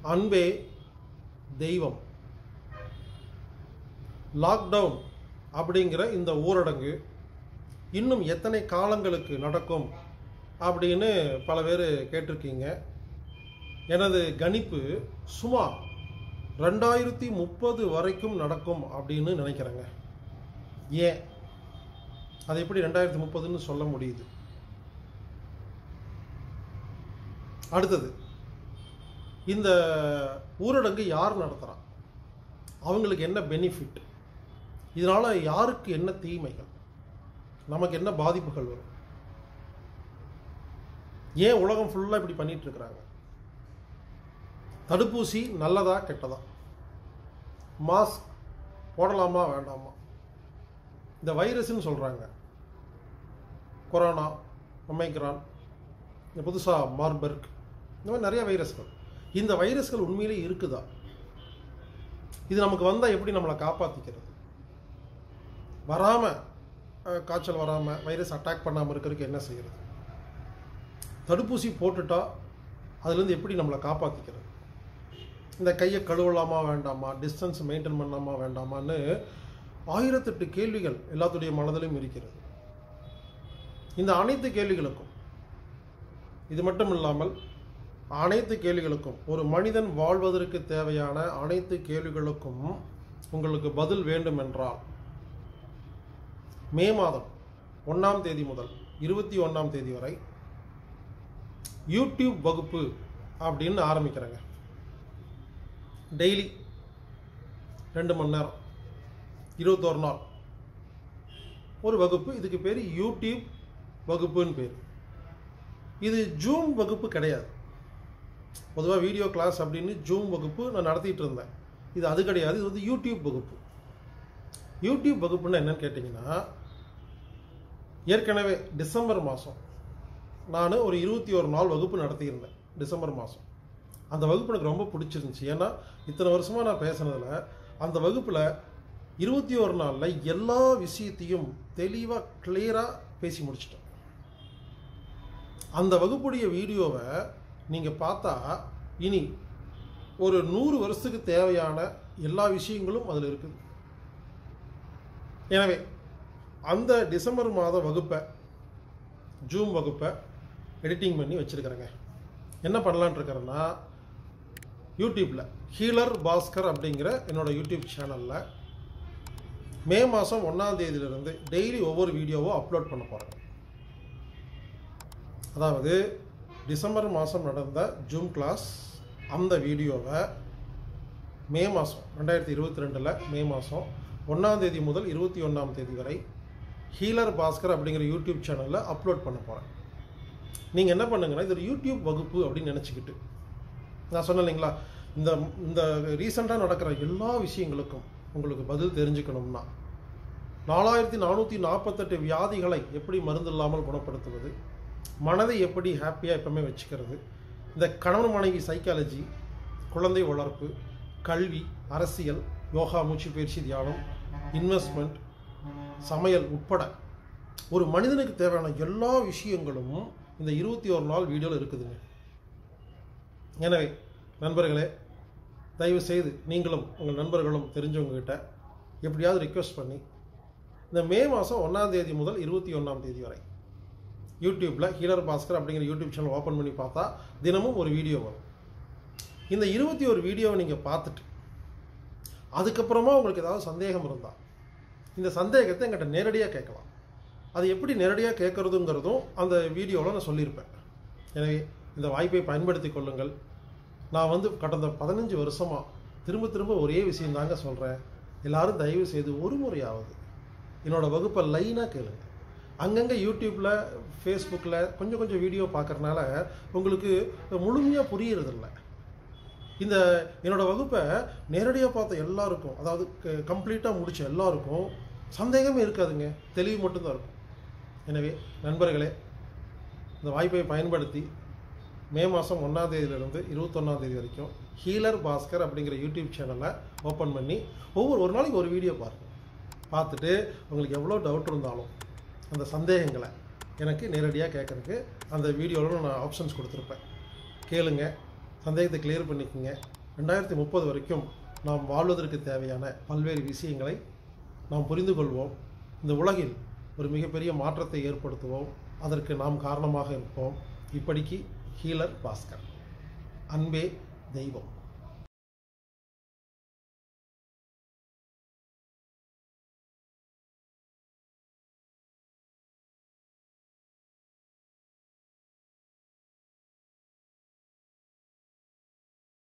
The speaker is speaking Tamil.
அன்பே தெய்வம் லாக்டவுன் அப்படிங்கிற இந்த ஊரடங்கு இன்னும் எத்தனை காலங்களுக்கு நடக்கும் அப்படின்னு பல பேர் கேட்டிருக்கீங்க எனது கணிப்பு சுமார் ரெண்டாயிரத்தி முப்பது வரைக்கும் நடக்கும் அப்படின்னு நினைக்கிறேங்க ஏன் அது எப்படி ரெண்டாயிரத்தி முப்பதுன்னு சொல்ல முடியுது அடுத்தது இந்த ஊரடங்கு யார் நடத்துகிறா அவங்களுக்கு என்ன பெனிஃபிட் இதனால் யாருக்கு என்ன தீமைகள் நமக்கு என்ன பாதிப்புகள் வரும் ஏன் உலகம் ஃபுல்லாக இப்படி பண்ணிட்டு இருக்கிறாங்க தடுப்பூசி நல்லதா கெட்டதா மாஸ்க் போடலாமா வேண்டாமா இந்த வைரஸ்ன்னு சொல்கிறாங்க கொரோனா ஒமைக்ரான் இந்த புதுசாக மார்பர்க் இந்த மாதிரி நிறைய வைரஸ்கள் இந்த வைரஸ்கள் உண்மையிலே இருக்குதா இது நமக்கு வந்தால் எப்படி நம்மளை காப்பாற்றிக்கிறது வராமல் காய்ச்சல் வராமல் வைரஸ் அட்டாக் பண்ணாமல் இருக்கிறதுக்கு என்ன செய்கிறது தடுப்பூசி போட்டுட்டா அதுலேருந்து எப்படி நம்மளை காப்பாற்றிக்கிறது இந்த கையை கழுவலாமா வேண்டாமா டிஸ்டன்ஸ் மெயின்டைன் பண்ணாமா வேண்டாமான்னு ஆயிரத்தெட்டு கேள்விகள் எல்லாத்துடைய மனதிலும் இருக்கிறது இந்த அனைத்து கேள்விகளுக்கும் இது மட்டும் இல்லாமல் அனைத்து கேள்விகளுக்கும் ஒரு மனிதன் வாழ்வதற்கு தேவையான அனைத்து கேள்விகளுக்கும் உங்களுக்கு பதில் வேண்டும் என்றால் மே மாதம் ஒன்றாம் தேதி முதல் இருபத்தி ஒன்றாம் தேதி வரை யூடியூப் வகுப்பு அப்படின்னு ஆரம்பிக்கிறேங்க டெய்லி ரெண்டு மணி நேரம் இருபத்தோரு நாள் ஒரு வகுப்பு இதுக்கு பேர் யூடியூப் வகுப்புன்னு பேர் இது ஜூம் வகுப்பு கிடையாது பொதுவாக வீடியோ கிளாஸ் அப்படின்னு ஜூம் வகுப்பு நான் நடத்திட்டு இருந்தேன் இது அது கிடையாது இது வந்து யூடியூப் வகுப்பு யூடியூப் வகுப்புன்னா என்னன்னு கேட்டிங்கன்னா ஏற்கனவே டிசம்பர் மாதம் நான் ஒரு இருபத்தி ஒரு நாள் வகுப்பு நடத்தியிருந்தேன் டிசம்பர் மாதம் அந்த வகுப்பு எனக்கு ரொம்ப பிடிச்சிருந்துச்சு ஏன்னா இத்தனை வருஷமாக நான் பேசுனதில் அந்த வகுப்பில் இருபத்தி ஒரு நாளில் எல்லா விஷயத்தையும் தெளிவாக கிளியராக பேசி முடிச்சிட்டேன் அந்த வகுப்புடைய வீடியோவை நீங்கள் பார்த்தா இனி ஒரு நூறு வருஷத்துக்கு தேவையான எல்லா விஷயங்களும் அதில் இருக்குது எனவே அந்த டிசம்பர் மாத வகுப்பை ஜூம் வகுப்பை எடிட்டிங் பண்ணி வச்சுருக்கிறேங்க என்ன பண்ணலான்ட்டு இருக்கிறேன்னா யூடியூப்பில் ஹீலர் பாஸ்கர் அப்படிங்கிற என்னோட யூடியூப் சேனலில் மே மாதம் ஒன்றாம் தேதியிலிருந்து டெய்லி ஒவ்வொரு வீடியோவும் அப்லோட் பண்ண போகிறேன் அதாவது டிசம்பர் மாதம் நடந்த ஜூம் கிளாஸ் அந்த வீடியோவை மே மாதம் ரெண்டாயிரத்தி இருபத்தி ரெண்டில் மே மாதம் ஒன்றாம் தேதி முதல் இருபத்தி ஒன்றாம் தேதி வரை ஹீலர் பாஸ்கர் அப்படிங்கிற யூடியூப் சேனலில் அப்லோட் பண்ண போகிறேன் நீங்கள் என்ன பண்ணுங்கன்னா இது ஒரு யூடியூப் வகுப்பு அப்படின்னு நினச்சிக்கிட்டு நான் சொன்னேன் இல்லைங்களா இந்த இந்த ரீசெண்டாக நடக்கிற எல்லா விஷயங்களுக்கும் உங்களுக்கு பதில் தெரிஞ்சுக்கணும்னா நாலாயிரத்தி நானூற்றி நாற்பத்தெட்டு வியாதிகளை எப்படி மருந்து இல்லாமல் குணப்படுத்துவது மனதை எப்படி ஹாப்பியாக எப்பவுமே வச்சுக்கிறது இந்த கணவன் மனைவி சைக்காலஜி குழந்தை வளர்ப்பு கல்வி அரசியல் யோகா மூச்சு பயிற்சி தியானம் இன்வெஸ்ட்மெண்ட் சமையல் உட்பட ஒரு மனிதனுக்கு தேவையான எல்லா விஷயங்களும் இந்த இருபத்தி ஒரு நாள் வீடியோவில் இருக்குதுங்க எனவே நண்பர்களே தயவு செய்து நீங்களும் உங்கள் நண்பர்களும் தெரிஞ்சவங்ககிட்ட எப்படியாவது ரிக்வெஸ்ட் பண்ணி இந்த மே மாதம் ஒன்றாம் தேதி முதல் இருபத்தி ஒன்றாம் தேதி வரை யூடியூப்பில் ஹீலர் பாஸ்கர் அப்படிங்கிற யூடியூப் சேனல் ஓப்பன் பண்ணி பார்த்தா தினமும் ஒரு வீடியோ வரும் இந்த இருபத்தி ஒரு வீடியோவை நீங்கள் பார்த்துட்டு அதுக்கப்புறமா உங்களுக்கு ஏதாவது சந்தேகம் இருந்தால் இந்த சந்தேகத்தை எங்கிட்ட நேரடியாக கேட்கலாம் அது எப்படி நேரடியாக கேட்குறதுங்கிறதும் அந்த வீடியோவில் நான் சொல்லியிருப்பேன் எனவே இந்த வாய்ப்பை பயன்படுத்தி கொள்ளுங்கள் நான் வந்து கடந்த பதினஞ்சு வருஷமாக திரும்ப திரும்ப ஒரே விஷயம் தாங்க சொல்கிறேன் எல்லாரும் தயவு செய்து ஒரு முறையாவது என்னோட வகுப்பை லைனாக கேளுங்க அங்கங்கே யூடியூப்பில் ஃபேஸ்புக்கில் கொஞ்சம் கொஞ்சம் வீடியோ பார்க்குறனால உங்களுக்கு முழுமையாக புரியறதில்ல இந்த என்னோட வகுப்பை நேரடியாக பார்த்த எல்லாருக்கும் அதாவது கம்ப்ளீட்டாக முடிச்ச எல்லாருக்கும் சந்தேகமே இருக்காதுங்க தெளிவு மட்டும்தான் இருக்கும் எனவே நண்பர்களே இந்த வாய்ப்பை பயன்படுத்தி மே மாதம் ஒன்றாம் தேதியிலிருந்து இருபத்தொன்னாம் தேதி வரைக்கும் ஹீலர் பாஸ்கர் அப்படிங்கிற யூடியூப் சேனலை ஓப்பன் பண்ணி ஒவ்வொரு ஒரு நாளைக்கு ஒரு வீடியோ பாருங்கள் பார்த்துட்டு உங்களுக்கு எவ்வளோ டவுட் இருந்தாலும் அந்த சந்தேகங்களை எனக்கு நேரடியாக கேட்குறதுக்கு அந்த வீடியோவில் நான் ஆப்ஷன்ஸ் கொடுத்துருப்பேன் கேளுங்க சந்தேகத்தை கிளியர் பண்ணிக்கோங்க ரெண்டாயிரத்தி முப்பது வரைக்கும் நாம் வாழ்வதற்கு தேவையான பல்வேறு விஷயங்களை நாம் புரிந்து கொள்வோம் இந்த உலகில் ஒரு மிகப்பெரிய மாற்றத்தை ஏற்படுத்துவோம் அதற்கு நாம் காரணமாக இருப்போம் இப்படிக்கு ஹீலர் பாஸ்கர் அன்பே தெய்வம்